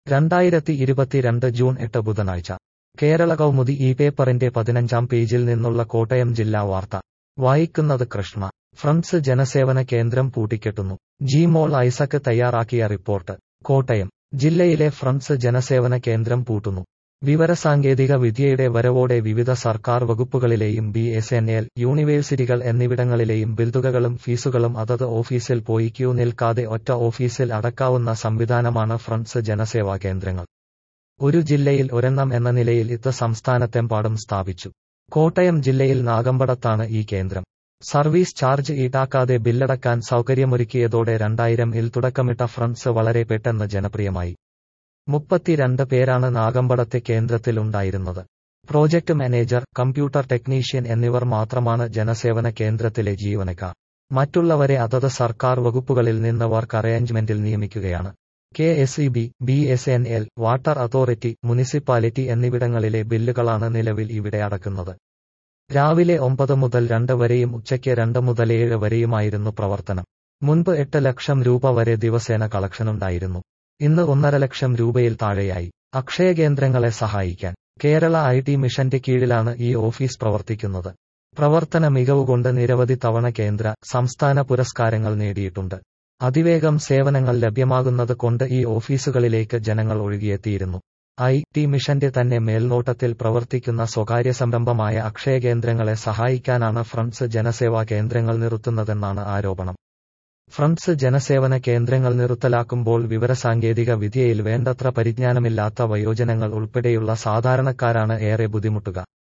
രണ്ടായിരത്തി ഇരുപത്തിരണ്ട് ജൂൺ എട്ട് ബുധനാഴ്ച കേരള കൗമുദി ഈ പേപ്പറിന്റെ പതിനഞ്ചാം പേജിൽ നിന്നുള്ള കോട്ടയം ജില്ലാ വാർത്ത വായിക്കുന്നത് കൃഷ്ണ ഫ്രണ്ട്സ് ജനസേവന കേന്ദ്രം പൂട്ടിക്കെട്ടുന്നു ജി മോൾ ഐസക് തയ്യാറാക്കിയ റിപ്പോർട്ട് കോട്ടയം ജില്ലയിലെ ഫ്രണ്ട്സ് ജനസേവന കേന്ദ്രം പൂട്ടുന്നു വിവരസാങ്കേതിക വിദ്യയുടെ വരവോടെ വിവിധ സർക്കാർ വകുപ്പുകളിലെയും ബി എസ് എൻ എൽ യൂണിവേഴ്സിറ്റികൾ എന്നിവിടങ്ങളിലെയും ബിൽതുകകളും ഫീസുകളും അതത് ഓഫീസിൽ പോയി ക്യൂ നിൽക്കാതെ ഒറ്റ ഓഫീസിൽ അടക്കാവുന്ന സംവിധാനമാണ് ഫ്രണ്ട്സ് ജനസേവാ കേന്ദ്രങ്ങൾ ഒരു ജില്ലയിൽ ഒരെണ്ണം എന്ന നിലയിൽ ഇത് സംസ്ഥാനത്തെമ്പാടും സ്ഥാപിച്ചു കോട്ടയം ജില്ലയിൽ നാഗമ്പടത്താണ് ഈ കേന്ദ്രം സർവീസ് ചാർജ് ഈടാക്കാതെ ബില്ലടക്കാൻ സൗകര്യമൊരുക്കിയതോടെ രണ്ടായിരം ഇൽ തുടക്കമിട്ട ഫ്രണ്ട്സ് വളരെ പെട്ടെന്ന് ജനപ്രിയമായി മുപ്പത്തിരണ്ട് പേരാണ് നാഗമ്പടത്തെ കേന്ദ്രത്തിൽ ഉണ്ടായിരുന്നത് പ്രോജക്ട് മാനേജർ കമ്പ്യൂട്ടർ ടെക്നീഷ്യൻ എന്നിവർ മാത്രമാണ് ജനസേവന കേന്ദ്രത്തിലെ ജീവനക്കാർ മറ്റുള്ളവരെ അതത് സർക്കാർ വകുപ്പുകളിൽ നിന്ന് വർക്ക് അറേഞ്ച്മെന്റിൽ നിയമിക്കുകയാണ് K S E B B S N L water authority municipality എന്നിവിടങ്ങളിലെ ബില്ലുകളാണ് നിലവിൽ ഇവിടെ അടക്കുന്നത് രാവിലെ ഒമ്പത് മുതൽ രണ്ട് വരെയും ഉച്ചയ്ക്ക് രണ്ട് മുതൽ ഏഴ് വരെയുമായിരുന്നു പ്രവർത്തനം മുൻപ് എട്ട് ലക്ഷം രൂപ വരെ ദിവസേന കളക്ഷനുണ്ടായിരുന്നു ഇന്ന് ഒന്നര ലക്ഷം രൂപയിൽ താഴെയായി അക്ഷയ കേന്ദ്രങ്ങളെ സഹായിക്കാൻ കേരള ഐ ടി മിഷന്റെ കീഴിലാണ് ഈ ഓഫീസ് പ്രവർത്തിക്കുന്നത് പ്രവർത്തന മികവുകൊണ്ട് നിരവധി തവണ കേന്ദ്ര സംസ്ഥാന പുരസ്കാരങ്ങൾ നേടിയിട്ടുണ്ട് അതിവേഗം സേവനങ്ങൾ ലഭ്യമാകുന്നത് കൊണ്ട് ഈ ഓഫീസുകളിലേക്ക് ജനങ്ങൾ ഒഴുകിയെത്തിയിരുന്നു ഐ ടി മിഷന്റെ തന്നെ മേൽനോട്ടത്തിൽ പ്രവർത്തിക്കുന്ന സ്വകാര്യ സംരംഭമായ അക്ഷയ കേന്ദ്രങ്ങളെ സഹായിക്കാനാണ് ഫ്രണ്ട്സ് ജനസേവാ കേന്ദ്രങ്ങൾ നിർത്തുന്നതെന്നാണ് ആരോപണം ഫ്രണ്ട്സ് ജനസേവന കേന്ദ്രങ്ങൾ നിർത്തലാക്കുമ്പോൾ വിവരസാങ്കേതിക വിദ്യയിൽ വേണ്ടത്ര പരിജ്ഞാനമില്ലാത്ത വയോജനങ്ങൾ ഉൾപ്പെടെയുള്ള സാധാരണക്കാരാണ് ഏറെ ബുദ്ധിമുട്ടുക